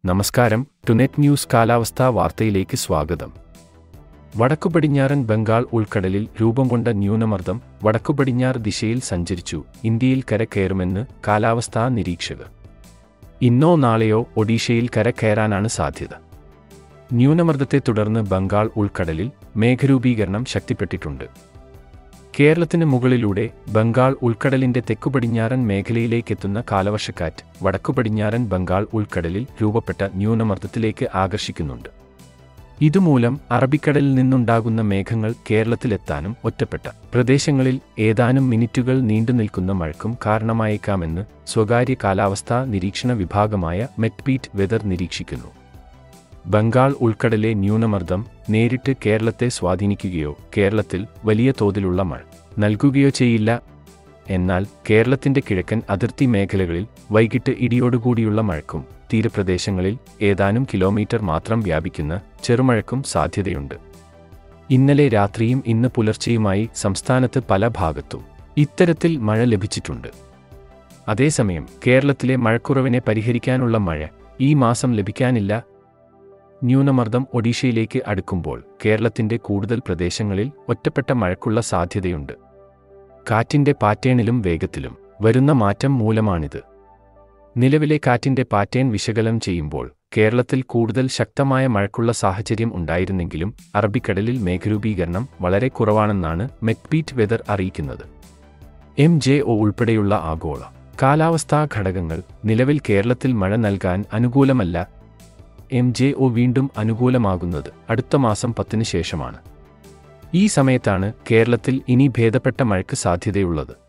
നമസ്കാരം ടുനെറ്റ് ന്യൂസ് കാലാവസ്ഥാ വാർത്തയിലേക്ക് സ്വാഗതം വടക്കു പടിഞ്ഞാറൻ ബംഗാൾ ഉൾക്കടലിൽ രൂപം കൊണ്ട ന്യൂനമർദ്ദം വടക്കു പടിഞ്ഞാറ് ദിശയിൽ സഞ്ചരിച്ചു ഇന്ത്യയിൽ കര കയറുമെന്ന് കാലാവസ്ഥാ നിരീക്ഷകർ ഇന്നോ നാളെയോ ഒഡീഷയിൽ കര കയറാനാണ് സാധ്യത ന്യൂനമർദ്ദത്തെ തുടർന്ന് ബംഗാൾ ഉൾക്കടലിൽ മേഘരൂപീകരണം ശക്തിപ്പെട്ടിട്ടുണ്ട് കേരളത്തിന് മുകളിലൂടെ ബംഗാൾ ഉൾക്കടലിന്റെ തെക്കുപടിഞ്ഞാറൻ മേഖലയിലേക്കെത്തുന്ന കാലവർഷക്കാറ്റ് വടക്കു പടിഞ്ഞാറൻ ബംഗാൾ ഉൾക്കടലിൽ രൂപപ്പെട്ട ന്യൂനമർദ്ദത്തിലേക്ക് ആകർഷിക്കുന്നുണ്ട് ഇതുമൂലം അറബിക്കടലിൽ നിന്നുണ്ടാകുന്ന മേഘങ്ങൾ കേരളത്തിലെത്താനും ഒറ്റപ്പെട്ട പ്രദേശങ്ങളിൽ ഏതാനും മിനിറ്റുകൾ നീണ്ടുനിൽക്കുന്ന മഴക്കും കാരണമായേക്കാമെന്ന് സ്വകാര്യ കാലാവസ്ഥാ നിരീക്ഷണ വിഭാഗമായ മെറ്റ്പീറ്റ് വെതർ നിരീക്ഷിക്കുന്നു ബംഗാൾ ഉൾക്കടലെ ന്യൂനമർദ്ദം നേരിട്ട് കേരളത്തെ സ്വാധീനിക്കുകയോ കേരളത്തിൽ വലിയ തോതിലുള്ള മഴ നൽകുകയോ ചെയ്യില്ല എന്നാൽ കേരളത്തിന്റെ കിഴക്കൻ അതിർത്തി മേഖലകളിൽ വൈകിട്ട് ഇടിയോടുകൂടിയുള്ള മഴക്കും തീരപ്രദേശങ്ങളിൽ ഏതാനും കിലോമീറ്റർ മാത്രം വ്യാപിക്കുന്ന ചെറുമഴക്കും സാധ്യതയുണ്ട് ഇന്നലെ രാത്രിയും ഇന്ന് പുലർച്ചെയുമായി സംസ്ഥാനത്ത് പല ഭാഗത്തും ഇത്തരത്തിൽ മഴ ലഭിച്ചിട്ടുണ്ട് അതേസമയം കേരളത്തിലെ മഴക്കുറവിനെ പരിഹരിക്കാനുള്ള മഴ ഈ മാസം ലഭിക്കാനില്ല ന്യൂനമർദ്ദം ഒഡീഷയിലേക്ക് അടുക്കുമ്പോൾ കേരളത്തിന്റെ കൂടുതൽ പ്രദേശങ്ങളിൽ ഒറ്റപ്പെട്ട മഴയ്ക്കുള്ള സാധ്യതയുണ്ട് കാറ്റിന്റെ പാറ്റേണിലും വേഗത്തിലും വരുന്ന മാറ്റം മൂലമാണിത് നിലവിലെ കാറ്റിന്റെ പാറ്റേൺ വിശകലനം ചെയ്യുമ്പോൾ കേരളത്തിൽ കൂടുതൽ ശക്തമായ മഴയ്ക്കുള്ള സാഹചര്യം ഉണ്ടായിരുന്നെങ്കിലും അറബിക്കടലിൽ മേഘരൂപീകരണം വളരെ കുറവാണെന്നാണ് മെക്പീറ്റ് വെതർ അറിയിക്കുന്നത് എം ജെ ഒ ഉൾപ്പെടെയുള്ള ആഗോള കാലാവസ്ഥാ ഘടകങ്ങൾ നിലവിൽ കേരളത്തിൽ മഴ നൽകാൻ അനുകൂലമല്ല എം ജെ ഒ വീണ്ടും അനുകൂലമാകുന്നത് അടുത്ത മാസം പത്തിന് ശേഷമാണ് ഈ സമയത്താണ് കേരളത്തിൽ ഇനി ഭേദപ്പെട്ട മഴയ്ക്ക് സാധ്യതയുള്ളത്